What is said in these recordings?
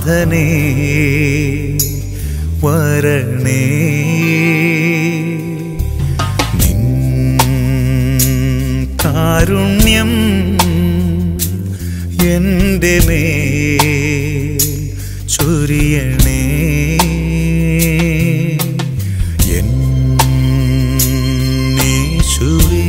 നാഥനേ വരണേ നിൻ കാരുണ്യം എൻ്റെ മേൽ ചൊരിയണേ എന്നീശുവേ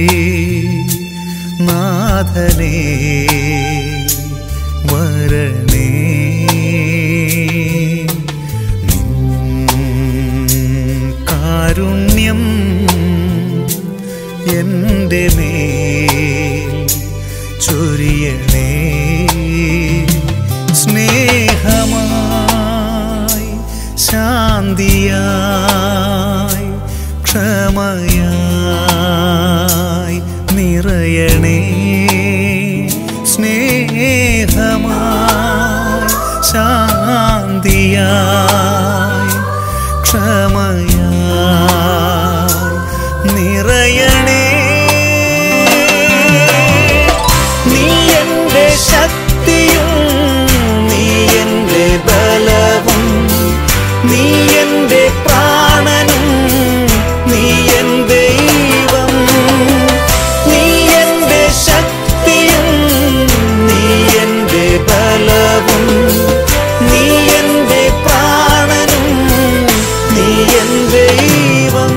നാഥനേ വരണേ നിൻ കാരുണ്യം എൻ്റെ മേൽ ചൊരിയണേ സ്നേഹമായി ശാന്തിയായി ക്ഷമയായി നിറയണേ സ്നേഹമായി ശാന്തിയായി ക്ഷമയായി നിറയണേ നീ എന്റെ ശക്തിയും നീ എന്റെ ബലവും നീ എന്റെ പ്രാണനും നീ എൻ ദൈവം നീ എന്റെ ശക്തിയും നീ എന്റെ ബലവും നീ എന്റെ പ്രാണനും നീ എൻ ദൈവം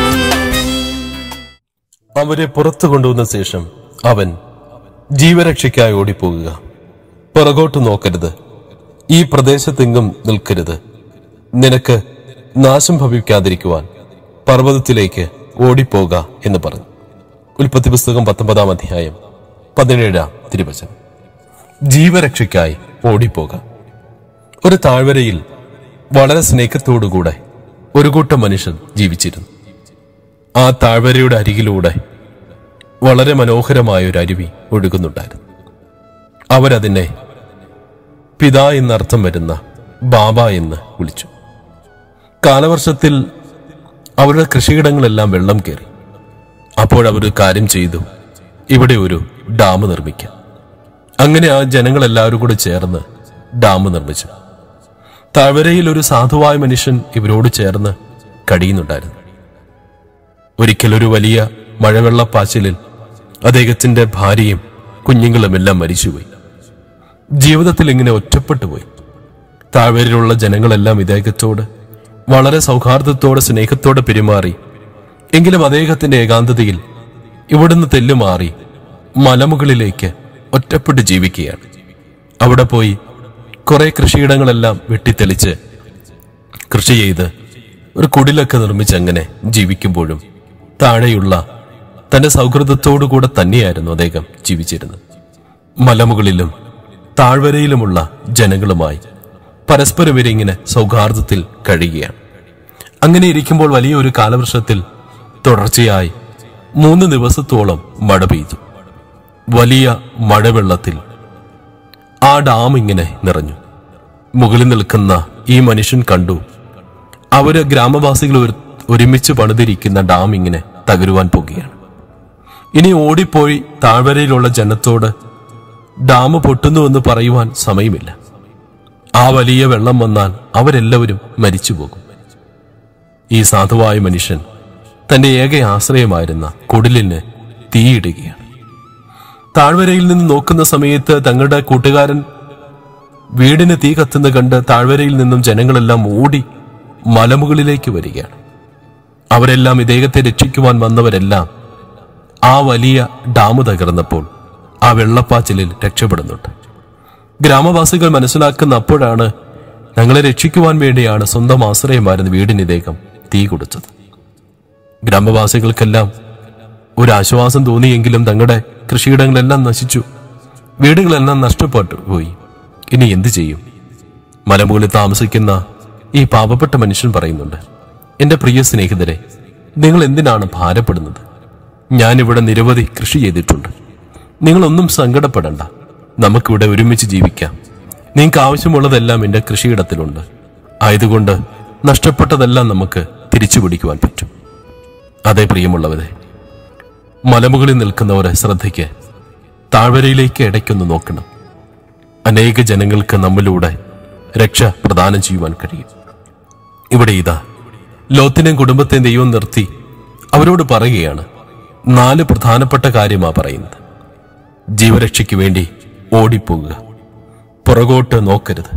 അവരെ പുറത്തു കൊണ്ടുവന്ന ശേഷം അവൻ ജീവരക്ഷയ്ക്കായി ഓടിപ്പോകുക പുറകോട്ട് നോക്കരുത് ഈ പ്രദേശത്തെങ്കും നിൽക്കരുത് നിനക്ക് നാശം ഭവിക്കാതിരിക്കുവാൻ പർവ്വതത്തിലേക്ക് ഓടിപ്പോക എന്ന് പറഞ്ഞു ഉൽപ്പത്തി പുസ്തകം പത്തൊമ്പതാം അധ്യായം പതിനേഴാം തിരുവചനം ജീവരക്ഷയ്ക്കായി ഓടിപ്പോക ഒരു താഴ്വരയിൽ വളരെ സ്നേഹത്തോടുകൂടെ ഒരു കൂട്ടം മനുഷ്യർ ജീവിച്ചിരുന്നു ആ താഴ്വരയുടെ അരികിലൂടെ വളരെ മനോഹരമായ ഒരു അരുവി ഒഴുകുന്നുണ്ടായിരുന്നു അവരതിനെ പിതാ എന്നർത്ഥം വരുന്ന ബാബ എന്ന് വിളിച്ചു കാലവർഷത്തിൽ അവരുടെ കൃഷിയിടങ്ങളെല്ലാം വെള്ളം കയറി അപ്പോഴവർ കാര്യം ചെയ്തു ഇവിടെ ഒരു ഡാം നിർമ്മിക്കാം അങ്ങനെ ആ ജനങ്ങളെല്ലാവരും കൂടെ ചേർന്ന് ഡാം നിർമ്മിച്ചു താഴ്വരയിൽ ഒരു സാധുവായ മനുഷ്യൻ ഇവരോട് ചേർന്ന് കഴിയുന്നുണ്ടായിരുന്നു ഒരിക്കൽ ഒരു വലിയ മഴവെള്ളപ്പാച്ചിലിൽ അദ്ദേഹത്തിന്റെ ഭാര്യയും കുഞ്ഞുങ്ങളുമെല്ലാം മരിച്ചുപോയി ജീവിതത്തിൽ ഇങ്ങനെ ഒറ്റപ്പെട്ടു പോയി താഴ്വരയിലുള്ള ജനങ്ങളെല്ലാം ഇദ്ദേഹത്തോട് വളരെ സൗഹാർദ്ദത്തോടെ സ്നേഹത്തോടെ പെരുമാറി എങ്കിലും അദ്ദേഹത്തിന്റെ ഏകാന്തതയിൽ ഇവിടുന്ന് തെല്ലുമാറി മലമുകളിലേക്ക് ഒറ്റപ്പെട്ട് ജീവിക്കുകയാണ് അവിടെ പോയി കുറെ കൃഷിയിടങ്ങളെല്ലാം വെട്ടിത്തെളിച്ച് കൃഷി ചെയ്ത് ഒരു കുടിലൊക്കെ നിർമ്മിച്ച് അങ്ങനെ ജീവിക്കുമ്പോഴും താഴെയുള്ള തന്റെ സൗഹൃദത്തോടുകൂടെ തന്നെയായിരുന്നു അദ്ദേഹം ജീവിച്ചിരുന്നത് മലമുകളിലും താഴ്വരയിലുമുള്ള ജനങ്ങളുമായി പരസ്പരം ഇവരിങ്ങനെ സൗഹാർദ്ദത്തിൽ കഴിയുകയാണ് അങ്ങനെ ഇരിക്കുമ്പോൾ വലിയൊരു കാലവർഷത്തിൽ തുടർച്ചയായി മൂന്ന് ദിവസത്തോളം മഴ പെയ്തു വലിയ മഴവെള്ളത്തിൽ ആ ഡാം ഇങ്ങനെ നിറഞ്ഞു മുകളിൽ നിൽക്കുന്ന ഈ മനുഷ്യൻ കണ്ടു അവര് ഗ്രാമവാസികൾ ഒരു- ഒരുമിച്ച് പണിതിരിക്കുന്ന ഡാം ഇങ്ങനെ തകരുവാൻ പോകുകയാണ് ഇനി ഓടിപ്പോയി താഴ്വരയിലുള്ള ജനത്തോട് ഡാം പൊട്ടുന്നുവെന്ന് പറയുവാൻ സമയമില്ല ആ വലിയ വെള്ളം വന്നാൽ അവരെല്ലാവരും മരിച്ചു പോകും ഈ സാധുവായ മനുഷ്യൻ തന്റെ ഏക ആശ്രയമായിരുന്ന കുടിലിന് തീയിടുകയാണ് താഴ്വരയിൽ നിന്ന് നോക്കുന്ന സമയത്ത് തങ്ങളുടെ കൂട്ടുകാരൻ വീടിന് തീ കത്തുന്ന കണ്ട് താഴ്വരയിൽ നിന്നും ജനങ്ങളെല്ലാം ഓടി മലമുകളിലേക്ക് വരികയാണ് അവരെല്ലാം ഇദ്ദേഹത്തെ രക്ഷിക്കുവാൻ വന്നവരെല്ലാം ആ വലിയ ഡാം തകർന്നപ്പോൾ ആ വെള്ളപ്പാച്ചിലിൽ രക്ഷപ്പെടുന്നുണ്ട് ഗ്രാമവാസികൾ മനസ്സിലാക്കുന്ന അപ്പോഴാണ് ഞങ്ങളെ രക്ഷിക്കുവാൻ വേണ്ടിയാണ് സ്വന്തം ആശ്രയമായിരുന്ന വീടിന് ഇദ്ദേഹം തീ കൊടുത്തത് ഗ്രാമവാസികൾക്കെല്ലാം ഒരു ആശ്വാസം തോന്നിയെങ്കിലും തങ്ങളുടെ കൃഷിയിടങ്ങളെല്ലാം നശിച്ചു വീടുകളെല്ലാം നഷ്ടപ്പെട്ടു പോയി ഇനി എന്തു ചെയ്യും മലമുകളിൽ താമസിക്കുന്ന ഈ പാവപ്പെട്ട മനുഷ്യൻ പറയുന്നുണ്ട് എന്റെ പ്രിയ സ്നേഹിതരെ നിങ്ങൾ എന്തിനാണ് ഭാരപ്പെടുന്നത് ഞാനിവിടെ നിരവധി കൃഷി ചെയ്തിട്ടുണ്ട് നിങ്ങളൊന്നും സങ്കടപ്പെടണ്ട നമുക്കിവിടെ ഒരുമിച്ച് ജീവിക്കാം നിങ്ങൾക്ക് ആവശ്യമുള്ളതെല്ലാം എന്റെ കൃഷിയിടത്തിലുണ്ട് ആയതുകൊണ്ട് നഷ്ടപ്പെട്ടതെല്ലാം നമുക്ക് തിരിച്ചു പിടിക്കുവാൻ പറ്റും അതെ പ്രിയമുള്ളവരെ മലമുകളിൽ നിൽക്കുന്നവരെ ശ്രദ്ധയ്ക്ക് താഴ്വരയിലേക്ക് ഇടയ്ക്കൊന്ന് നോക്കണം അനേക ജനങ്ങൾക്ക് നമ്മിലൂടെ രക്ഷ പ്രദാനം ചെയ്യുവാൻ കഴിയും ഇവിടെ ഇതാ ലോത്തിനെയും കുടുംബത്തെയും ദൈവം നിർത്തി അവരോട് പറയുകയാണ് നാല് പ്രധാനപ്പെട്ട കാര്യമാ പറയുന്നത് ജീവരക്ഷയ്ക്ക് വേണ്ടി ഓടിപ്പോകുക പുറകോട്ട് നോക്കരുത്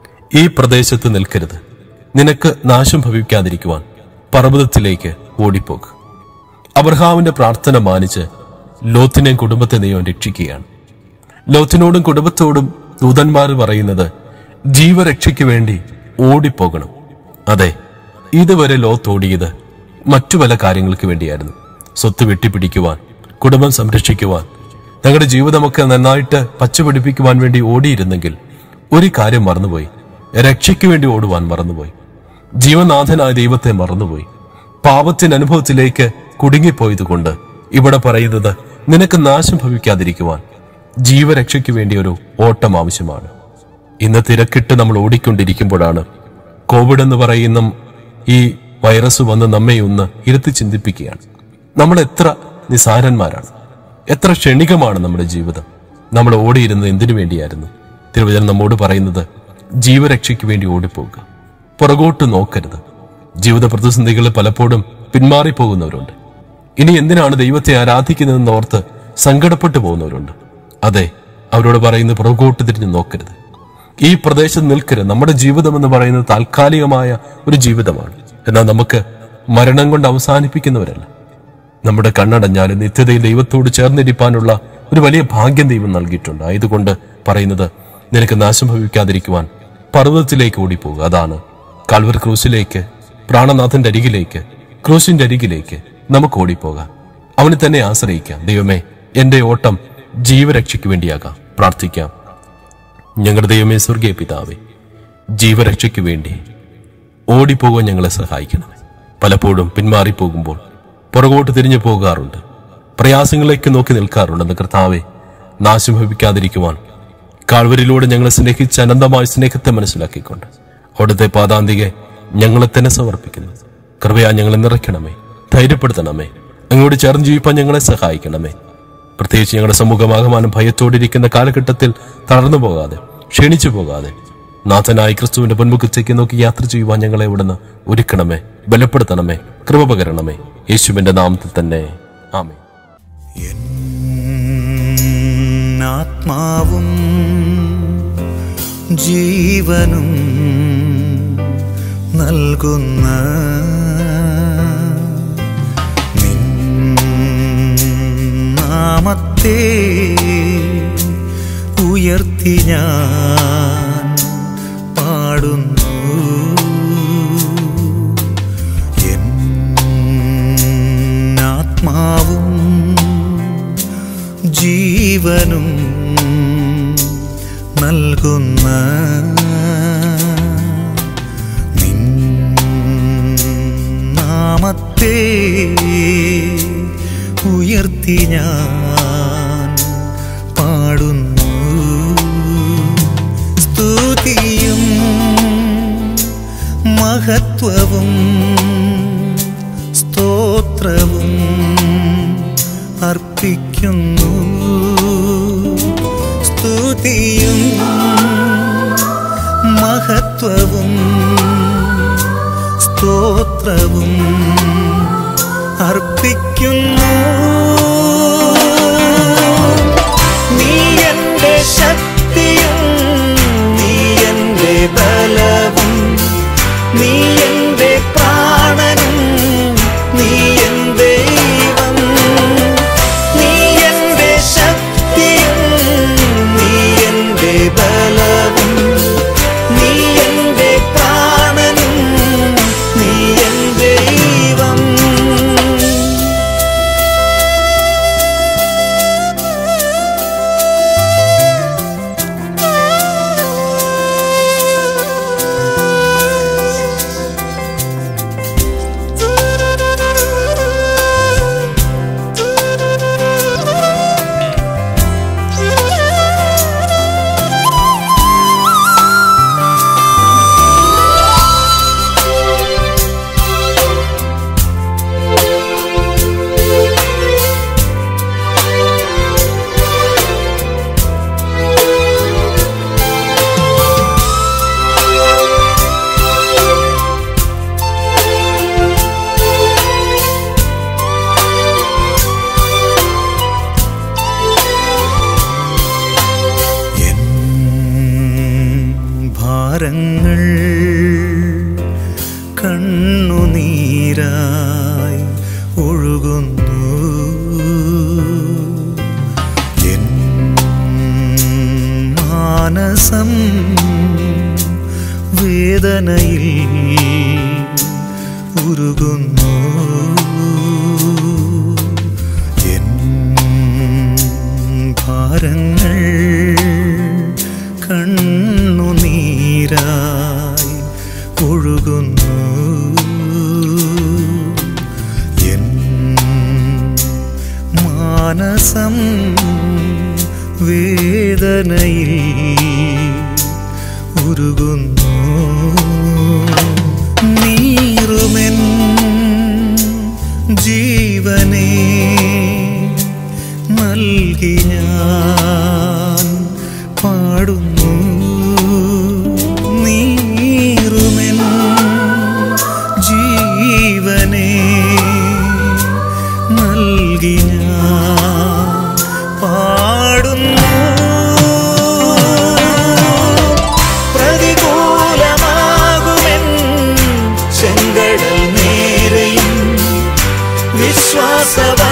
ഈ പ്രദേശത്ത് നിൽക്കരുത് നിനക്ക് നാശം ഭവിക്കാതിരിക്കുവാൻ പർവ്വതത്തിലേക്ക് ഓടിപ്പോകുക അബ്രഹാമിന്റെ പ്രാർത്ഥന മാനിച്ച് ലോത്തിനെയും കുടുംബത്തെ ദൈവം രക്ഷിക്കുകയാണ് ലോത്തിനോടും കുടുംബത്തോടും ദൂതന്മാർ പറയുന്നത് ജീവരക്ഷയ്ക്ക് വേണ്ടി ഓടിപ്പോകണം അതെ ഇതുവരെ ലോത്ത് ഓടിയത് മറ്റു പല കാര്യങ്ങൾക്ക് വേണ്ടിയായിരുന്നു സ്വത്ത് വെട്ടിപ്പിടിക്കുവാൻ കുടുംബം സംരക്ഷിക്കുവാൻ തങ്ങളുടെ ജീവിതമൊക്കെ നന്നായിട്ട് പച്ചപിടിപ്പിക്കുവാൻ വേണ്ടി ഓടിയിരുന്നെങ്കിൽ ഒരു കാര്യം മറന്നുപോയി രക്ഷയ്ക്ക് വേണ്ടി ഓടുവാൻ മറന്നുപോയി ജീവനാഥനായ ദൈവത്തെ മറന്നുപോയി പാപത്തിന്റെ അനുഭവത്തിലേക്ക് കുടുങ്ങിപ്പോയതുകൊണ്ട് ഇവിടെ പറയുന്നത് നിനക്ക് നാശം ഭവിക്കാതിരിക്കുവാൻ ജീവരക്ഷയ്ക്ക് വേണ്ടി ഒരു ഓട്ടം ആവശ്യമാണ് ഇന്ന് തിരക്കിട്ട് നമ്മൾ ഓടിക്കൊണ്ടിരിക്കുമ്പോഴാണ് കോവിഡ് എന്ന് പറയുന്ന ഈ വൈറസ് വന്ന് നമ്മെ ഒന്ന് ഇരുത്തി ചിന്തിപ്പിക്കുകയാണ് നമ്മൾ എത്ര നിസാരന്മാരാണ് എത്ര ക്ഷണികമാണ് നമ്മുടെ ജീവിതം നമ്മൾ ഓടിയിരുന്നത് എന്തിനു വേണ്ടിയായിരുന്നു തിരുവചനം നമ്മോട് പറയുന്നത് ജീവരക്ഷയ്ക്ക് വേണ്ടി ഓടിപ്പോകുക പുറകോട്ട് നോക്കരുത് ജീവിത പ്രതിസന്ധികളിൽ പലപ്പോഴും പിന്മാറിപ്പോകുന്നവരുണ്ട് ഇനി എന്തിനാണ് ദൈവത്തെ ആരാധിക്കുന്നതെന്ന് ഓർത്ത് സങ്കടപ്പെട്ടു പോകുന്നവരുണ്ട് അതെ അവരോട് പറയുന്ന പുറകോട്ട് തിരിഞ്ഞ് നോക്കരുത് ഈ പ്രദേശത്ത് നിൽക്കരുത് നമ്മുടെ ജീവിതം എന്ന് പറയുന്നത് താൽക്കാലികമായ ഒരു ജീവിതമാണ് എന്നാൽ നമുക്ക് മരണം കൊണ്ട് അവസാനിപ്പിക്കുന്നവരല്ല നമ്മുടെ കണ്ണടഞ്ഞാലും നിത്യതയിൽ ദൈവത്തോട് ചേർന്നിരിപ്പാനുള്ള ഒരു വലിയ ഭാഗ്യം ദൈവം നൽകിയിട്ടുണ്ട് ആയതുകൊണ്ട് പറയുന്നത് നിനക്ക് നാശം ഭവിക്കാതിരിക്കുവാൻ പർവ്വതത്തിലേക്ക് ഓടിപ്പോകുക അതാണ് കാൽവർ ക്രൂസിലേക്ക് പ്രാണനാഥന്റെ അരികിലേക്ക് ക്രൂശിന്റെ അരികിലേക്ക് നമുക്ക് ഓടിപ്പോകാം അവനെ തന്നെ ആശ്രയിക്കാം ദൈവമേ എന്റെ ഓട്ടം ജീവരക്ഷയ്ക്ക് വേണ്ടിയാകാം പ്രാർത്ഥിക്കാം ഞങ്ങളുടെ ദൈവമേ സ്വർഗീയ പിതാവേ ജീവരക്ഷയ്ക്ക് വേണ്ടി ഓടിപ്പോകാൻ ഞങ്ങളെ സഹായിക്കണം പലപ്പോഴും പിന്മാറിപ്പോകുമ്പോൾ പുറകോട്ട് തിരിഞ്ഞു പോകാറുണ്ട് പ്രയാസങ്ങളിലേക്ക് നോക്കി നിൽക്കാറുണ്ടെന്ന് കർത്താവെ നാശം ഭവിക്കാതിരിക്കുവാൻ കാഴ്വരിലൂടെ ഞങ്ങളെ സ്നേഹിച്ച അനന്തമായ സ്നേഹത്തെ മനസ്സിലാക്കിക്കൊണ്ട് അവിടുത്തെ പാതാന്തികെ ഞങ്ങളെ തന്നെ സമർപ്പിക്കുന്നു കൃപയാ ഞങ്ങളെ നിറയ്ക്കണമേ ധൈര്യപ്പെടുത്തണമേ അങ്ങോട്ട് ചേർന്ന് ജീവിപ്പാൻ ഞങ്ങളെ സഹായിക്കണമേ പ്രത്യേകിച്ച് ഞങ്ങളുടെ സമൂഹമാകമാനം ഭയത്തോടിരിക്കുന്ന കാലഘട്ടത്തിൽ തളർന്നു പോകാതെ ക്ഷീണിച്ചു പോകാതെ നാഥനായ ക്രിസ്തുവിന്റെ പൊന്മുഖത്തേക്ക് നോക്കി യാത്ര ചെയ്യുവാൻ ഞങ്ങളെ ഇവിടുന്ന് ഒരുക്കണമേ ബലപ്പെടുത്തണമേ കൃപ പകരണമേ യേശുവിന്റെ നാമത്തിൽ തന്നെ ആമേ ആത്മാവും ജീവനും നൽകുന്ന നിൻ നാമത്തെ ഉയർത്തി ഞാൻ പാടുന്നു എൻ ആത്മാവും ജീവനും നൽകുന്ന നിൻ നാമത്തെ ഉയർത്തി ഞാൻ പാടുന്നു സ്തുതിയും മഹത്വവും സ്തോത്രവും അർപ്പിക്കുന്നു സ്തുതിയും മഹത്വവും സ്തോത്രവും അർപ്പിക്കുന്നു നീ എന്റെ ശക്തിയും നീ എന്റെ ബലവും നീ എന്റെ പ്രാണനും നീ എൻ ദൈവം നീ എന്റെ ശക്തിയും നീ എന്റെ ബലവും നീ എന്റെ പ്രാണനും നീ എൻ ദൈവം നീരായി ഒഴുകുന്നു എൻ മാനസം വേദനയിൽ ഉരുകുന്നു എൻ ഭാരങ്ങൾ കണ്ണുനീരായി ഒഴുകുന്നു എൻ മാനസം വേദനയിൽ ഉരുകുന്നു നീറുമെൻ ജീവനെ നൽകി ഞാൻ പാടുന്നു നീറുമെൻ ജീവനെ നൽകി ഞാൻ പാടുന്നു പ്രതികൂലമാകുമെൻ ചെങ്കടൽ നേരെയും വിശ്വാസവ